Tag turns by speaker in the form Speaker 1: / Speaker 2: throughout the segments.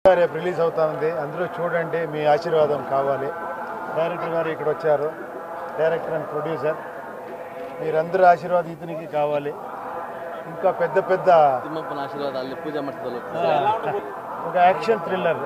Speaker 1: రేపు రిలీజ్ అవుతా ఉంది అందరూ చూడండి మీ ఆశీర్వాదం కావాలి డైరెక్టర్ గారు ఇక్కడ వచ్చారు డైరెక్టర్ అండ్ ప్రొడ్యూసర్ మీరందరూ ఆశీర్వాదం ఇతనికి కావాలి ఇంకా పెద్ద పెద్ద
Speaker 2: తిమ్మప్పన ఆశీర్వాదాలు పూజ మట్టలు
Speaker 1: ఒక యాక్షన్ థ్రిల్లర్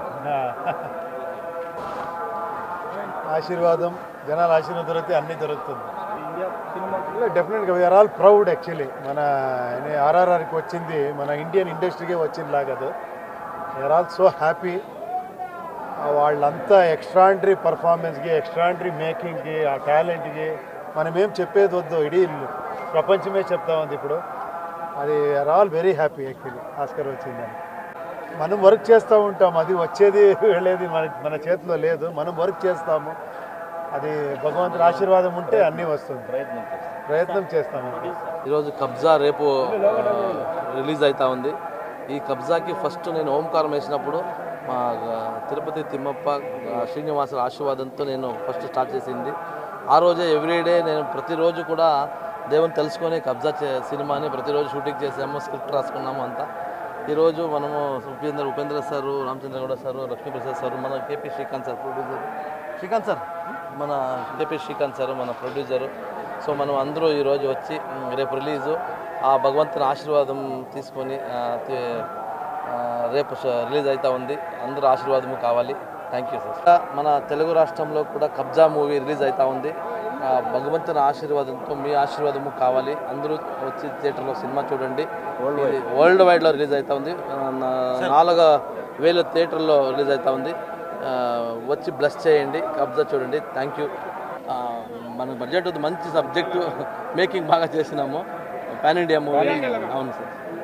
Speaker 1: ఆశీర్వాదం జనాల ఆశీర్వాదం దొరికితే అన్నీ దొరుకుతుంది డెఫినెట్గా వీఆర్ ఆల్ ప్రౌడ్ యాక్చువల్లీ మన ఆర్ఆర్ఆర్కి వచ్చింది మన ఇండియన్ ఇండస్ట్రీకే వచ్చింది లాగదు వీఆర్ ఆల్ సో హ్యాపీ వాళ్ళంతా ఎక్స్ట్రాండరీ పర్ఫార్మెన్స్కి ఎక్స్ట్రాండరీ మేకింగ్కి ఆ టాలెంట్కి మనం ఏం చెప్పేది వద్దు ఇడీ ప్రపంచమే చెప్తా ఉంది ఇప్పుడు అది are all very happy actually Oscar వచ్చిందని మనం వర్క్ చేస్తూ ఉంటాం అది వచ్చేది వెళ్ళేది మన మన చేతిలో లేదు మనం వర్క్ చేస్తాము అది భగవంతుడి ఆశీర్వాదం ఉంటే అన్నీ వస్తుంది
Speaker 2: ప్రయత్నం చేస్తాం
Speaker 1: ప్రయత్నం చేస్తాము
Speaker 2: ఈరోజు కబ్జా రేపు ఆ, రిలీజ్ అవుతా ఉంది ఈ కబ్జాకి ఫస్ట్ నేను ఓంకారం వేసినప్పుడు మా ఆ, తిరుపతి తిమ్మప్ప ఆ, శ్రీనివాసుల ఆశీర్వాదంతో నేను ఫస్ట్ స్టార్ట్ చేసింది ఆ రోజే ఎవ్రీడే నేను ప్రతిరోజు కూడా దేవుని తెలుసుకొని కబ్జా చే సినిమాని ప్రతిరోజు షూటింగ్ చేసాము స్క్రిప్ట్ రాసుకున్నాము అంతా ఈరోజు మనము Upendra Upendra sir Ramachandra Gowda sir Lakshmi Prasad sir మన KP Srikanth sir producer Srikanth sir మన కేపీ శ్రీకాంత్ సార్ మన ప్రొడ్యూసరు సో మనం అందరూ ఈరోజు వచ్చి మ్, రేపు రిలీజు ఆ భగవంతుని ఆశీర్వాదం తీసుకొని ఆ, తి- ఆ, రేపు ష- రిలీజ్ అవుతా ఉంది అందరూ ఆశీర్వాదము కావాలి థ్యాంక్ యూ సార్ మన తెలుగు రాష్ట్రంలో కూడా కబ్జా మూవీ రిలీజ్ అవుతా ఉంది ఆ, భగవంతుని ఆశీర్వాదంతో మీ ఆశీర్వాదము కావాలి అందరూ వచ్చి థియేటర్లో సినిమా చూడండి ఇది వరల్డ్ వైడ్లో రిలీజ్ అవుతా ఉంది ఆ, నా- నాలుగు వేల థియేటర్లో రిలీజ్ అవుతా ఉంది ఆ, వచ్చి బ్లెస్ చేయండి కబ్జా చూడండి థ్యాంక్ యూ మన బడ్జెట్ మంచి సబ్జెక్టు మేకింగ్ బాగా చేసినాము పాన్ ఇండియా మూవీ అవును సార్